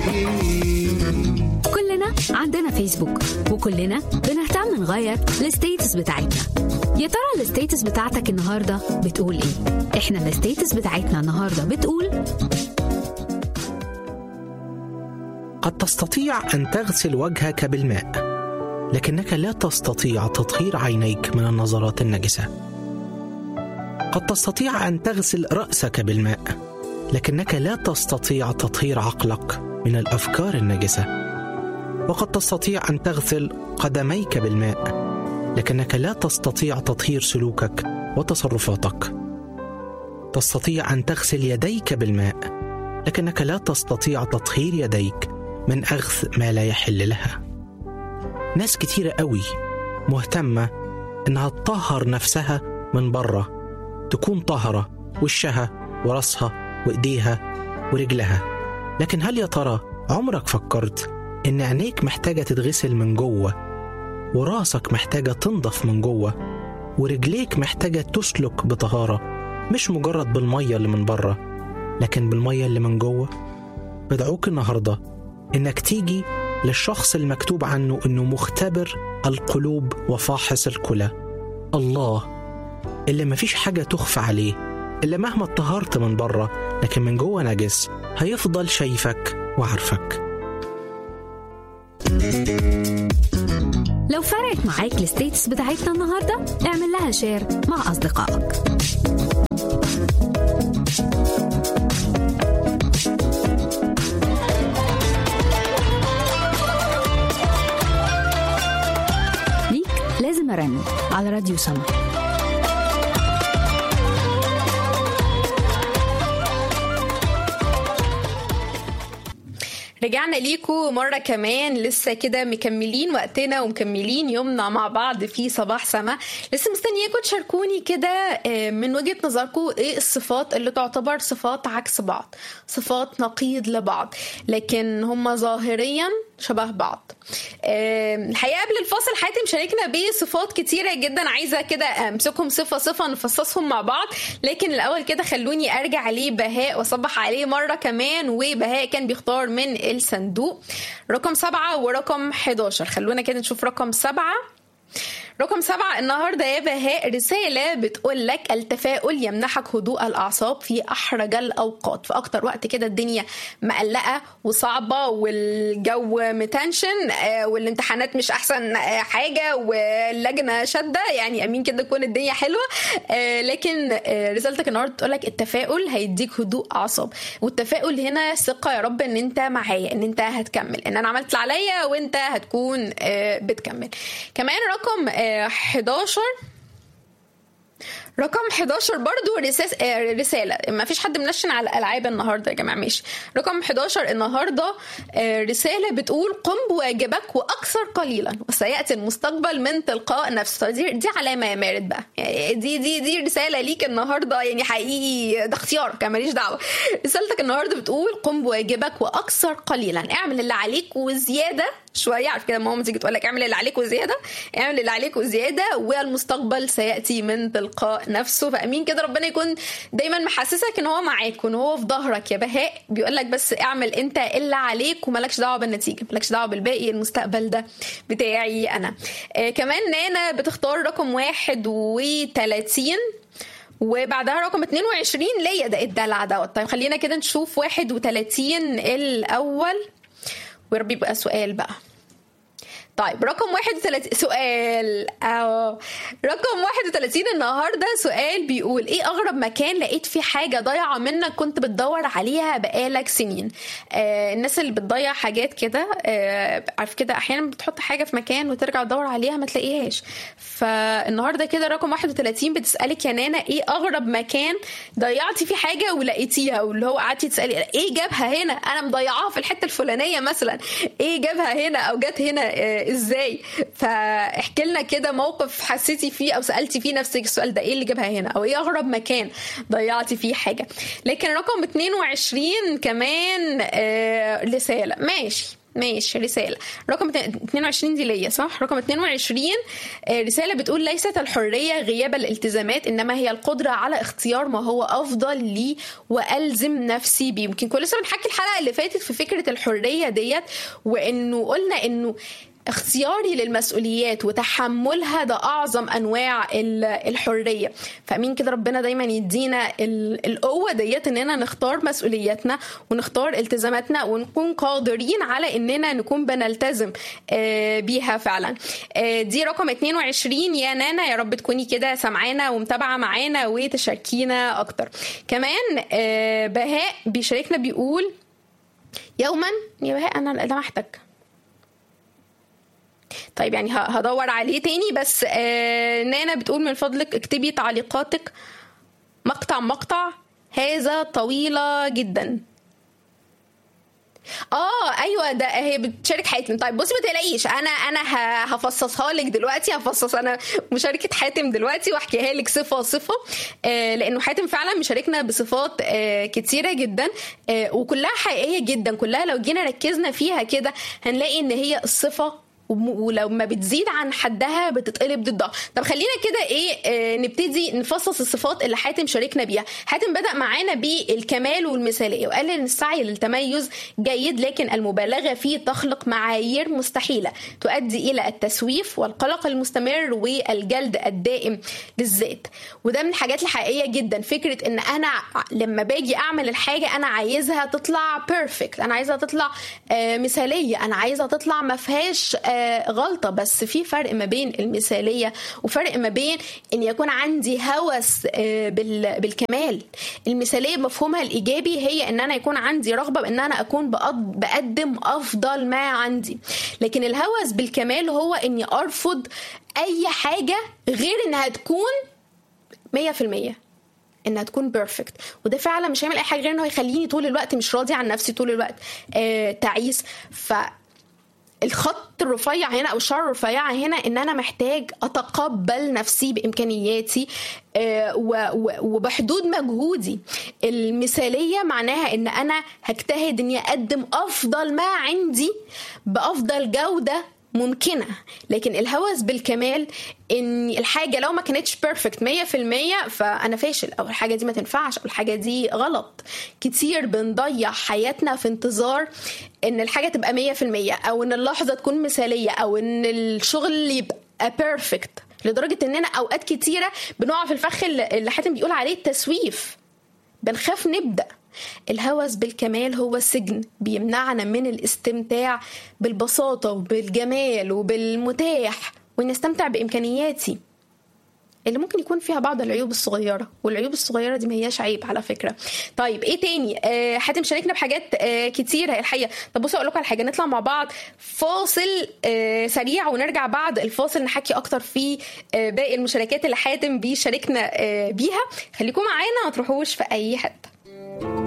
كلنا عندنا فيسبوك وكلنا بنهتم نغير الستيتس بتاعتنا يا ترى الستيتس بتاعتك النهارده بتقول ايه احنا الستيتس بتاعتنا النهارده بتقول قد تستطيع أن تغسل وجهك بالماء لكنك لا تستطيع تطهير عينيك من النظرات النجسة قد تستطيع أن تغسل رأسك بالماء لكنك لا تستطيع تطهير عقلك من الأفكار النجسة وقد تستطيع أن تغسل قدميك بالماء لكنك لا تستطيع تطهير سلوكك وتصرفاتك تستطيع أن تغسل يديك بالماء لكنك لا تستطيع تطهير يديك من أخذ ما لا يحل لها ناس كتيرة قوي مهتمة إنها تطهر نفسها من بره تكون طهرة وشها وراسها وإيديها ورجلها لكن هل يا ترى عمرك فكرت إن عينيك محتاجة تتغسل من جوه وراسك محتاجة تنضف من جوه ورجليك محتاجة تسلك بطهارة مش مجرد بالمية اللي من بره لكن بالمية اللي من جوه بدعوك النهاردة إنك تيجي للشخص المكتوب عنه إنه مختبر القلوب وفاحص الكلى الله اللي مفيش حاجة تخفى عليه اللي مهما اتطهرت من بره لكن من جوه نجس هيفضل شايفك وعارفك لو فرقت معاك الستيتس بتاعتنا النهارده اعمل لها شير مع اصدقائك ليك لازم ارن على راديو سما رجعنا ليكم مرة كمان لسه كده مكملين وقتنا ومكملين يومنا مع بعض في صباح سما لسه مستنياكم تشاركوني كده آه، من وجهة نظركم ايه الصفات اللي تعتبر صفات عكس بعض صفات نقيض لبعض لكن هم ظاهريا شبه بعض آه، الحقيقة قبل الفاصل حاتم شاركنا بصفات كتيرة جدا عايزة كده امسكهم صفة صفة نفصصهم مع بعض لكن الأول كده خلوني أرجع عليه بهاء وأصبح عليه مرة كمان وبهاء كان بيختار من الصندوق رقم سبعة ورقم 11 خلونا كده نشوف رقم سبعة رقم سبعة النهاردة يا بهاء رسالة بتقول لك التفاؤل يمنحك هدوء الأعصاب في أحرج الأوقات في أكتر وقت كده الدنيا مقلقة وصعبة والجو متنشن آه، والامتحانات مش أحسن آه، حاجة واللجنة شدة يعني أمين كده تكون الدنيا حلوة آه، لكن آه، رسالتك النهاردة بتقول لك التفاؤل هيديك هدوء أعصاب والتفاؤل هنا ثقة يا رب إن أنت معايا إن أنت هتكمل إن أنا عملت اللي عليا وأنت هتكون آه، بتكمل كمان رقم آه، 11 رقم 11 برضو رساس آه، رسالة ما فيش حد منشن على الألعاب النهاردة يا جماعة ماشي رقم 11 النهاردة آه، رسالة بتقول قم بواجبك وأكثر قليلا وسيأتي المستقبل من تلقاء نفسه دي, دي علامة يا مارد بقى يعني دي دي دي رسالة ليك النهاردة يعني حقيقي ده اختيارك أنا ماليش دعوة رسالتك النهاردة بتقول قم بواجبك وأكثر قليلا اعمل اللي عليك وزيادة شويه عارف كده ماما تيجي تقول لك اعمل اللي عليك وزياده اعمل اللي عليك وزياده والمستقبل سياتي من تلقاء نفسه فامين كده ربنا يكون دايما محسسك ان هو معاك وان هو في ظهرك يا بهاء بيقول لك بس اعمل انت اللي عليك ومالكش دعوه بالنتيجه مالكش دعوه بالباقي المستقبل ده بتاعي انا آه كمان نانا بتختار رقم 31 وبعدها رقم 22 ليا ده الدلع دوت طيب خلينا كده نشوف 31 الاول ويا رب يبقى سؤال بقى طيب رقم 31 سؤال اه رقم 31 النهارده سؤال بيقول ايه اغرب مكان لقيت فيه حاجه ضايعه منك كنت بتدور عليها بقالك سنين آه الناس اللي بتضيع حاجات كده آه عارف كده احيانا بتحط حاجه في مكان وترجع تدور عليها ما تلاقيهاش فالنهارده كده رقم 31 بتسالك يا نانا ايه اغرب مكان ضيعتي فيه حاجه ولقيتيها واللي هو قعدتي تسالي ايه جابها هنا انا مضيعاها في الحته الفلانيه مثلا ايه جابها هنا او جت هنا آه ازاي فاحكي لنا كده موقف حسيتي فيه او سالتي فيه نفسك السؤال ده ايه اللي جابها هنا او ايه اغرب مكان ضيعتي فيه حاجه لكن رقم 22 كمان آه رساله ماشي ماشي رسالة رقم 22 دي ليا صح رقم 22 آه، رسالة بتقول ليست الحرية غياب الالتزامات إنما هي القدرة على اختيار ما هو أفضل لي وألزم نفسي بيه يمكن كل لسه بنحكي الحلقة اللي فاتت في فكرة الحرية ديت وإنه قلنا إنه اختياري للمسؤوليات وتحملها ده اعظم انواع ال- الحريه فامين كده ربنا دايما يدينا ال- القوه ديت اننا نختار مسؤولياتنا ونختار التزاماتنا ونكون قادرين على اننا نكون بنلتزم آه، بيها فعلا آه، دي رقم 22 يا نانا يا رب تكوني كده سامعانا ومتابعه معانا وتشاركينا اكتر كمان آه، بهاء بيشاركنا بيقول يوما يا بهاء انا لمحتك طيب يعني ه- هدور عليه تاني بس آه نانا بتقول من فضلك اكتبي تعليقاتك مقطع مقطع هذا طويلة جدا اه ايوه ده هي بتشارك حاتم طيب بصي ما تقلقيش انا انا ه- هفصصها لك دلوقتي هفصص انا مشاركه حاتم دلوقتي واحكيها لك صفه صفه آه لانه حاتم فعلا مشاركنا بصفات آه كتيره جدا آه وكلها حقيقيه جدا كلها لو جينا ركزنا فيها كده هنلاقي ان هي الصفه وم- ولو ما بتزيد عن حدها بتتقلب ضدها طب خلينا كده ايه آه نبتدي نفصص الصفات اللي حاتم شاركنا بيها حاتم بدأ معانا بالكمال والمثالية وقال ان السعي للتميز جيد لكن المبالغة فيه تخلق معايير مستحيلة تؤدي الى التسويف والقلق المستمر والجلد الدائم للذات وده من الحاجات الحقيقية جدا فكرة ان انا ع- لما باجي اعمل الحاجة انا عايزها تطلع بيرفكت انا عايزها تطلع آه مثالية انا عايزها تطلع ما فيهاش آه غلطة بس في فرق ما بين المثالية وفرق ما بين ان يكون عندي هوس آه بال- بالكمال المثالية بمفهومها الايجابي هي ان انا يكون عندي رغبة بان انا اكون بقض- بقدم افضل ما عندي لكن الهوس بالكمال هو اني ارفض اي حاجة غير انها تكون 100% انها تكون بيرفكت وده فعلا مش هيعمل اي حاجه غير انه هيخليني طول الوقت مش راضي عن نفسي طول الوقت آه تعيس ف الخط الرفيع هنا او الشعر الرفيعه هنا ان انا محتاج اتقبل نفسي بامكانياتي آه، و- و- وبحدود مجهودي المثاليه معناها ان انا هجتهد اني اقدم افضل ما عندي بافضل جوده ممكنه لكن الهوس بالكمال ان الحاجه لو ما كانتش بيرفكت 100% فانا فاشل او الحاجه دي ما تنفعش او الحاجه دي غلط كتير بنضيع حياتنا في انتظار ان الحاجه تبقى 100% او ان اللحظه تكون مثاليه او ان الشغل يبقى بيرفكت لدرجه اننا اوقات كتيره بنقع في الفخ اللي اللي حاتم بيقول عليه التسويف بنخاف نبدا الهوس بالكمال هو سجن بيمنعنا من الاستمتاع بالبساطه وبالجمال وبالمتاح ونستمتع بامكانياتي اللي ممكن يكون فيها بعض العيوب الصغيره والعيوب الصغيره دي ما هياش عيب على فكره طيب ايه تاني آه حاتم شاركنا بحاجات آه كتير الحقيقه طب بصوا اقول لكم على حاجه نطلع مع بعض فاصل آه سريع ونرجع بعد الفاصل نحكي اكتر في آه باقي المشاركات اللي حاتم بيشاركنا آه بيها خليكم معانا ما تروحوش في اي حته